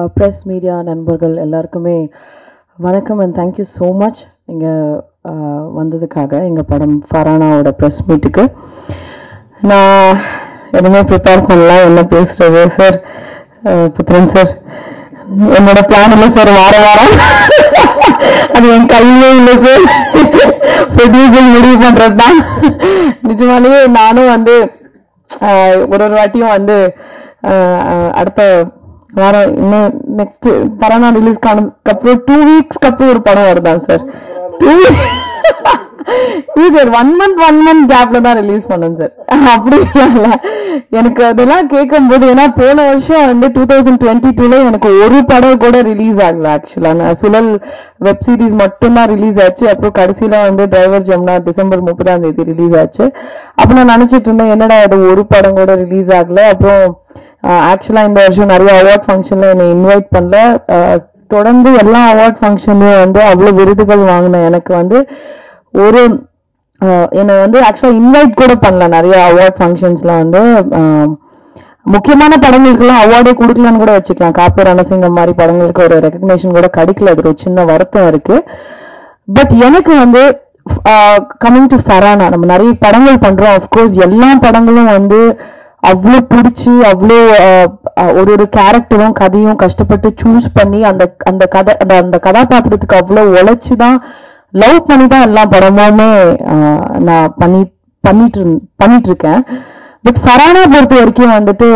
press media நண்பர்கள் எல்லாருக்குமே வணக்கம் அண்ட் தேங்க்யூ ஸோ மச் இங்கே வந்ததுக்காக எங்கள் படம் ஃபரானாவோட ப்ரெஸ் மீட்டுக்கு நான் எதுவுமே ப்ரிப்பேர் பண்ணல என்ன பேசுறது சார் புத்திரன் சார் என்னோட பிளான் இல்லை சார் வார வாரம் அது என் கையிலே இல்லை சார் ப்ரொடியூசர் முடிவு பண்ணுறது தான் நிஜமாலேயே நானும் வந்து ஆஹ், ஒரு ஒரு வாட்டியும் வந்து ஆஹ், ஆஹ், அடுத்த வாரம் இன்னும் நெக்ஸ்ட் படம் ரிலீஸ் காணுக்கு அப்புறம் டூ வீக்ஸ்க்கு அப்புறம் ஒரு படம் வருதா சார் டூ இது sir one month one month கேப்ல தான் ரிலீஸ் பண்ணோம் சார் அப்படி இல்ல எனக்கு அதெல்லாம் கேட்கும்போது ஏன்னா போன வருஷம் வந்து டூ தௌசண்ட் டுவெண்ட்டி டூல எனக்கு ஒரு படம் கூட ரிலீஸ் ஆகல ஆக்சுவலா நான் சுழல் வெப் சீரிஸ் மட்டும்தான் ரிலீஸ் ஆச்சு அப்புறம் கடைசியில வந்து டிரைவர் ஜம்னா டிசம்பர் முப்பதாம் தேதி ரிலீஸ் ஆச்சு அப்ப நான் நினைச்சிட்டு இருந்தேன் என்னடா இது ஒரு படம் கூட ரிலீஸ் ஆகல அப்புறம் ஆக்சுவலா இந்த வருஷம் நிறைய அவார்ட் ஃபங்க்ஷன்ல என்னை இன்வைட் பண்ணல அஹ், தொடர்ந்து எல்லா அவார்ட் ஃபங்க்ஷன்லயும் வந்து அவ்வளவு விருதுகள் வாங்கின எனக்கு வந்து ஒரு அஹ், என்னை வந்து ஆக்சுவலா இன்வைட் கூட பண்ணல நிறைய அவார்ட் ஃபங்க்ஷன்ஸ்ல வந்து அஹ், முக்கியமான படங்களுக்கெல்லாம் அவார்டே கொடுக்கலன்னு கூட வச்சுக்கலாம் காப்பி ரணசிங்கம் மாதிரி படங்களுக்கு ஒரு ரெகக்னேஷன் கூட கிடைக்கல அது ஒரு சின்ன வருத்தம் இருக்கு பட் எனக்கு வந்து கமிங் டு ஃபரானா நம்ம நிறைய படங்கள் பண்றோம் அஃப்கோர்ஸ் எல்லா படங்களும் வந்து அவ்வளோ பிடிச்சி அவ்வளோ ஆஹ், ஆஹ், ஒரு ஒரு கேரக்டரும் கதையும் கஷ்டப்பட்டு சூஸ் பண்ணி அந்த அந்த கதை அந்த அந்த கதாபாத்திரத்துக்கு அவ்வளோ உழைச்சி தான் லவ் பண்ணி தான் எல்லா படமுமே ஆஹ், நான் பண்ணி பண்ணிட்டு இருந்- பண்ணிட்டு இருக்கேன் பட் ஃபரானா பொறுத்த வரைக்கும் வந்துட்டு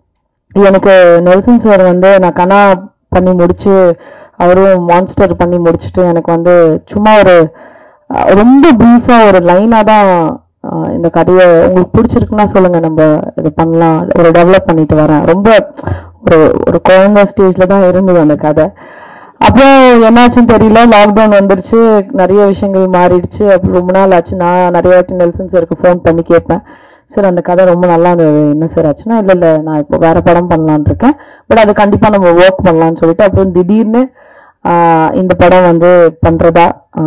எனக்கு நெல்சன் சார் வந்து நான் கனா பண்ணி முடிச்சு அவரும் மான்ஸ்டர் பண்ணி முடிச்சுட்டு எனக்கு வந்து சும்மா ஒரு அஹ், ரொம்ப ப்ரீஃபா ஒரு லைனா தான் அஹ், இந்த கதையை உங்களுக்கு பிடிச்சிருக்குன்னா சொல்லுங்க நம்ம இது பண்ணலாம் ஒரு டெவலப் பண்ணிட்டு வரேன் ரொம்ப ஒரு ஒரு குழந்தை ஸ்டேஜ்ல தான் இருந்தது அந்த கதை அப்புறம் என்னாச்சுன்னு தெரியல லாக்டவுன் வந்துருச்சு நிறைய விஷயங்கள் மாறிடுச்சு அப்புறம் ரொம்ப நாள் ஆச்சு நான் நிறைய வாட்டி நெல்சன் சாருக்கு ஃபோன் பண்ணி கேட்பேன் சார் அந்த கதை ரொம்ப நல்லா இருந்தது என்ன சார் ஆச்சுன்னா இல்லை இல்லை நான் இப்போ வேற படம் பண்ணலான்னு இருக்கேன் பட் அது கண்டிப்பா நம்ம ஒர்க் பண்ணலாம்னு சொல்லிட்டு அப்புறம் திடீர்னு ஆஹ், இந்த படம் வந்து பண்றதா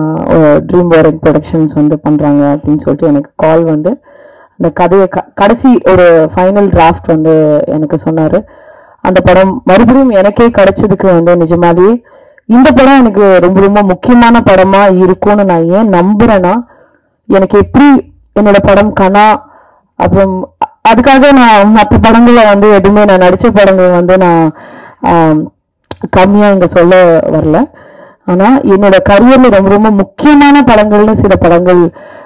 ட்ரீம் வாரன் ப்ரொடக்ஷன்ஸ் வந்து பண்றாங்க அப்படின்னு சொல்லிட்டு எனக்கு கால் வந்து அந்த கதையை க- கடைசி ஒரு ஃபைனல் டிராஃப்ட் வந்து எனக்கு சொன்னாரு அந்த படம் மறுபடியும் எனக்கே கிடைச்சதுக்கு வந்து நிஜமாலேயே இந்த படம் எனக்கு ரொம்ப ரொம்ப முக்கியமான படமா இருக்கும்னு நான் ஏன் நம்புறேன்னா எனக்கு எப்படி என்னோட படம் கனா அப்புறம் அ- அதுக்காக நான் மற்ற படங்களை வந்து எதுவுமே நான் நடிச்ச படங்கள் வந்து நான் ஆம், கம்மியா இங்க சொல்ல வரல ஆனா என்னோட கரியர்ல ரொம்ப ரொம்ப முக்கியமான படங்கள்னு சில படங்கள்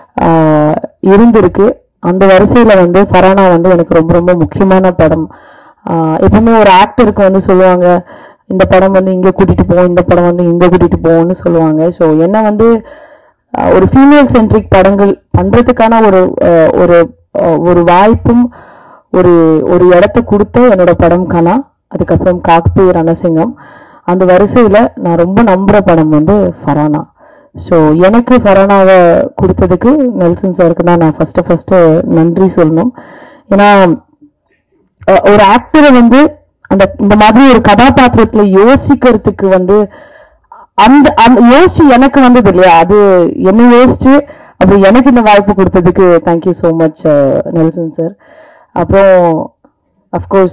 ஆஹ், இருந்திருக்கு அந்த வரிசையில வந்து ஃபரானா வந்து எனக்கு ரொம்ப ரொம்ப முக்கியமான படம் ஆஹ், எப்பவுமே ஒரு ஆக்டருக்கு வந்து சொல்லுவாங்க இந்த படம் வந்து இங்க கூட்டிட்டு போவோம் இந்த படம் வந்து இங்க கூட்டிட்டு போவோம்னு சொல்லுவாங்க ஸோ என்ன வந்து ஆஹ், ஒரு ஃபீமேல் சென்ட்ரிக் படங்கள் பண்றதுக்கான ஒரு ஆஹ், ஒரு ஆஹ், ஒரு வாய்ப்பும் ஒரு ஒரு இடத்த கொடுத்த என்னோட படம் கனா அதுக்கப்புறம் காக்பே ரணசிங்கம் அந்த வரிசையில நான் ரொம்ப நம்புற படம் வந்து ஃபரானா ஸோ எனக்கு ஃபரானாவை கொடுத்ததுக்கு நெல்சன் சாருக்கு தான் நான் ஃபர்ஸ்ட் ஃபர்ஸ்ட் நன்றி சொல்லணும் ஏன்னா அஹ், ஒரு ஆக்டரை வந்து அந்த இந்த மாதிரி ஒரு கதாபாத்திரத்துல யோசிக்கிறதுக்கு வந்து அந்த அந்த யோசிச்சு எனக்கு வந்தது இல்லையா அது என்ன யோசிச்சு அப்புறம் எனக்கு இந்த வாய்ப்பு கொடுத்ததுக்கு thank you so much Nelson sir அப்புறம் அஃப்கோர்ஸ்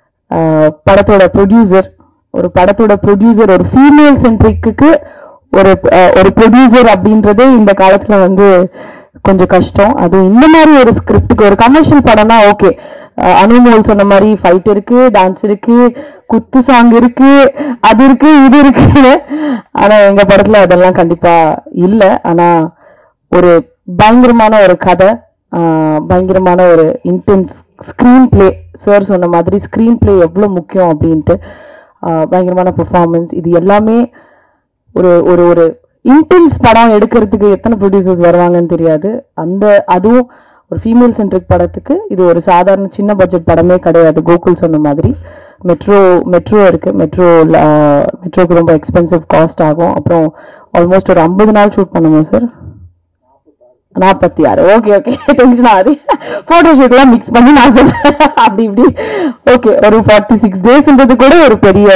படத்தோட ப்ரொடியூசர் ஒரு படத்தோட ப்ரொடியூசர் ஒரு ஃபீமேல் சென்ட்ரிக்கு ஒரு அஹ், ஒரு ப்ரொடியூசர் அப்படின்றதே இந்த காலத்துல வந்து கொஞ்சம் கஷ்டம் அதுவும் இந்த மாதிரி ஒரு ஸ்கிரிப்டுக்கு ஒரு கமர்ஷியல் படம்னா ஓகே அனுமோல் சொன்ன மாதிரி ஃபைட் இருக்கு டான்ஸ் இருக்கு குத்து சாங் இருக்கு அது இருக்கு இது இருக்கு ஆனா எங்க படத்துல அதெல்லாம் கண்டிப்பா இல்ல ஆனா ஒரு பயங்கரமான ஒரு கதை ஆஹ் பயங்கரமான ஒரு இன்டென்ஸ் ஸ்க்ரீன் பிளே சார் சொன்ன மாதிரி ஸ்க்ரீன் பிளே எவ்வளவு முக்கியம் அப்படின்ட்டு ஆஹ் பயங்கரமான பெர்ஃபார்மன்ஸ் இது எல்லாமே ஒரு ஒரு ஒரு இன்டென்ஸ் படம் எடுக்கிறதுக்கு எத்தனை ப்ரொடியூசர்ஸ் வருவாங்கன்னு தெரியாது அந்த அதுவும் ஒரு ஃபீமேல் சென்ட்ரிக் படத்துக்கு இது ஒரு சாதாரண சின்ன பட்ஜெட் படமே கிடையாது கோகுல் சொன்ன மாதிரி மெட்ரோ மெட்ரோ இருக்கு மெட்ரோ மெட்ரோக்கு ரொம்ப எக்ஸ்பென்சிவ் காஸ்ட் ஆகும் அப்புறம் ஆல்மோஸ்ட் ஒரு ஐம்பது நாள் ஷூட் பண்ணுமா சார் நாற்பத்தி ஆறு ஓகே ஓகே டென்ஷன் ஆகுது போட்டோ ஷூட்லாம் மிக்ஸ் பண்ணி நான் சொல்றேன் அப்படி இப்படி ஓகே ஒரு ஃபார்ட்டி சிக்ஸ் டேஸ்ன்றது கூட ஒரு பெரிய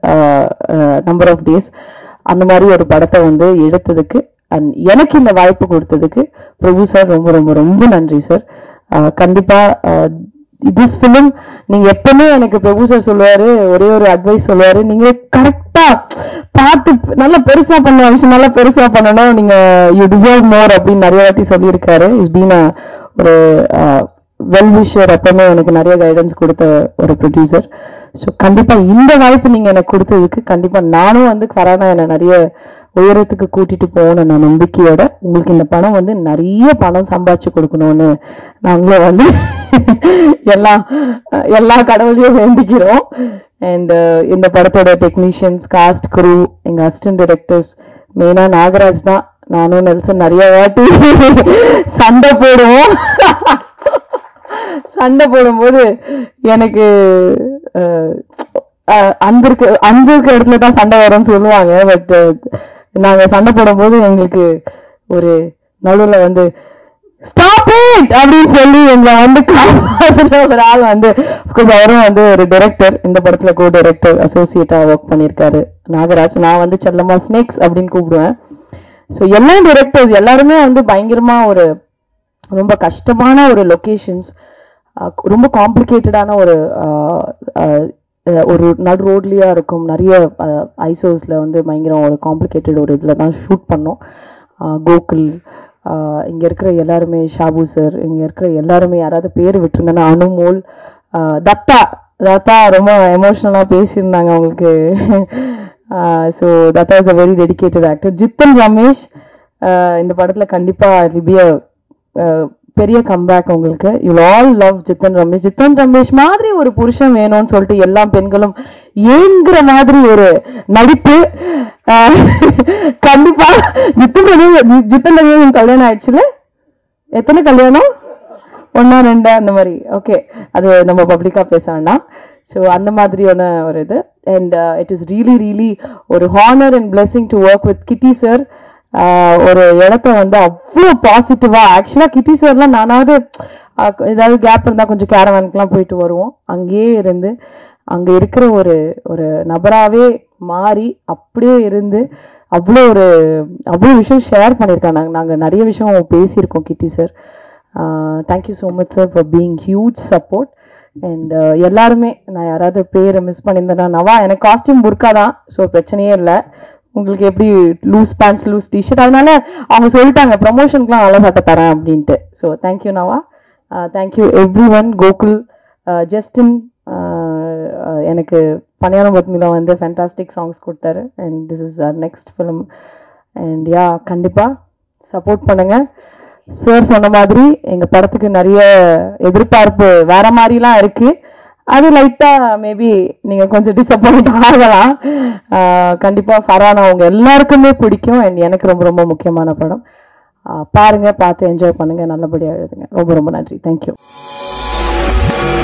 நம்பர் ஆஃப் டேஸ் அந்த மாதிரி ஒரு படத்தை வந்து எடுத்ததுக்கு அண்ட் எனக்கு இந்த வாய்ப்பு கொடுத்ததுக்கு பிரபு சார் ரொம்ப ரொம்ப ரொம்ப நன்றி சார் கண்டிப்பா திஸ் ஃபிலிம் நீங்க எப்பவுமே எனக்கு பிரபு சார் சொல்லுவாரு ஒரே ஒரு அட்வைஸ் சொல்லுவாரு நீங்க கரெக்டா பார்த்து நல்லா பெருசா பண்ண விஷயம் நல்லா பெருசா பண்ணணும் நீங்க யூ டிசர்வ் மோர் அப்படின்னு நிறைய வாட்டி சொல்லியிருக்காரு இஸ் பீன் ஒரு வெல் விஷர் எப்பவுமே எனக்கு நிறைய கைடன்ஸ் கொடுத்த ஒரு ப்ரொடியூசர் ஸோ கண்டிப்பா இந்த வாய்ப்பு நீங்க எனக்கு கொடுத்ததுக்கு கண்டிப்பா நானும் வந்து ஃபரானா என்னை நிறைய உயரத்துக்கு கூட்டிட்டு போகணும் நான் நம்பிக்கையோட உங்களுக்கு இந்த பணம் வந்து நிறைய பணம் சம்பாதிச்சு கொடுக்கணும்னு நாங்களும் வந்து எல்லா எல்லா கடவுளையும் வேண்டிக்கிறோம் அண்ட் இந்த படத்தோட டெக்னீஷியன்ஸ் காஸ்ட் குரூ எங்க அசிஸ்டன்ட் டைரக்டர்ஸ் மெயினா நாகராஜ் தான் நானும் நெல்சன் நிறைய வாட்டி சண்டை போடுவோம் சண்டை போடும்போது எனக்கு அஹ், அஹ், அன்பு இருக்கு அன்பு இருக்க இடத்துல தான் சண்டை வரும்னு சொல்லுவாங்க பட் நாங்க சண்டை போடும்போது எங்களுக்கு ஒரு நடுவுல வந்து ஸ்டாப் இட் அப்படின்னு சொல்லி எங்களை வந்து காப்பாத்துற ஒரு ஆள் வந்து அஃப்கோர்ஸ் அவரும் வந்து ஒரு டைரக்டர் இந்த படத்துல கோ டைரக்டர் அசோசியேட்டா ஒர்க் பண்ணியிருக்காரு நாகராஜ் நான் வந்து செல்லம்மா ஸ்னேக்ஸ் அப்படின்னு கூப்பிடுவேன் ஸோ எல்லா டைரக்டர்ஸ் எல்லாருமே வந்து பயங்கரமா ஒரு ரொம்ப கஷ்டமான ஒரு லொகேஷன்ஸ் ரொம்ப காம்ப்ளிகேட்டடான ஒரு அஹ், அஹ், அஹ், ஒரு நடு ரோட்லேயா இருக்கும் நிறைய ஐசோஸ்ல வந்து பயங்கரம் ஒரு காம்ப்ளிகேட்டட் ஒரு இதில் தான் ஷூட் பண்ணோம் அஹ், கோகுல் அஹ், இங்க இருக்கிற எல்லாருமே ஷாபு சார் இங்க இருக்கிற எல்லாருமே யாராவது பேர் விட்டுருந்தேன்னா அனுமோல் அஹ், தத்தா தத்தா ரொம்ப எமோஷ்னலாக பேசியிருந்தாங்க அவங்களுக்கு so that is a very dedicated actor Jithan Ramesh ah, இந்த படத்துல கண்டிப்பா இட் பி பெரிய கம்பேக் உங்களுக்கு you all love Jithan Ramesh Jithan Ramesh மாதிரி ஒரு புருஷன் வேணும்னு சொல்லிட்டு எல்லா பெண்களும் ஏங்குற மாதிரி ஒரு நடிப்பு அஹ், கண்டிப்பா ஜித்தன் ரமேஷ் ஜித்தன் ரமேஷ் கல்யாணம் ஆயிடுச்சுல எத்தனை கல்யாணம் ஒன்னா ரெண்டா அந்த மாதிரி ஓகே அது நம்ம பப்ளிக்கா பேச வேண்டாம் ஸோ அந்த மாதிரியான ஒரு இது and it is really really ஒரு honour and blessing to work with Kitty sir ஒரு இடத்த வந்து அவ்வளோ பாசிட்டிவா ஆக்சுவலா கிட்டி சார்லாம் நானாவது ஆஹ், ஏதாவது கேப் இருந்தா கொஞ்சம் கேரவானுக்குலாம் போயிட்டு வருவோம் அங்கேயே இருந்து அங்க இருக்கிற ஒரு ஒரு நபராவே மாறி அப்படியே இருந்து அவ்வளோ ஒரு அவ்வளோ விஷயம் ஷேர் பண்ணியிருக்காங்க நாங்கள் நாங்கள் நிறைய விஷயம் பேசியிருக்கோம் Kitty sir thank you so much sir for being huge support and எல்லாருமே நான் யாராவது பேரை மிஸ் பண்ணியிருந்தேன்னா நவா எனக்கு காஸ்டியூம் புர்க்கா தான் ஸோ பிரச்சனையே இல்லை உங்களுக்கு எப்படி லூஸ் பேண்ட்ஸ் லூஸ் டிஷர்ட் அதனால அவங்க சொல்லிட்டாங்க ப்ரமோஷனுக்குலாம் நல்ல சட்டை தரேன் அப்படின்ட்டு so thank you Nava thank you everyone Gokul Justin எனக்கு பணியாரம் பத்மியில் வந்து ஃபேண்டாஸ்டிக் சாங்ஸ் கொடுத்தாரு and this is our next film and yeah கண்டிப்பாக சப்போர்ட் பண்ணுங்க சார் சொன்ன மாதிரி எங்க படத்துக்கு நிறைய எதிர்பார்ப்பு வேற மாதிரிலாம் இருக்கு அது லைட்டா மேபி நீங்க கொஞ்சம் டிசப்பாயிண்ட் ஆகலாம் ஆஹ் கண்டிப்பா ஃபரானா அவங்க எல்லாருக்குமே பிடிக்கும் அண்ட் எனக்கு ரொம்ப ரொம்ப முக்கியமான படம் ஆஹ் பாருங்க பார்த்து என்ஜாய் பண்ணுங்க நல்லபடியா எழுதுங்க ரொம்ப ரொம்ப நன்றி தேங்க்யூ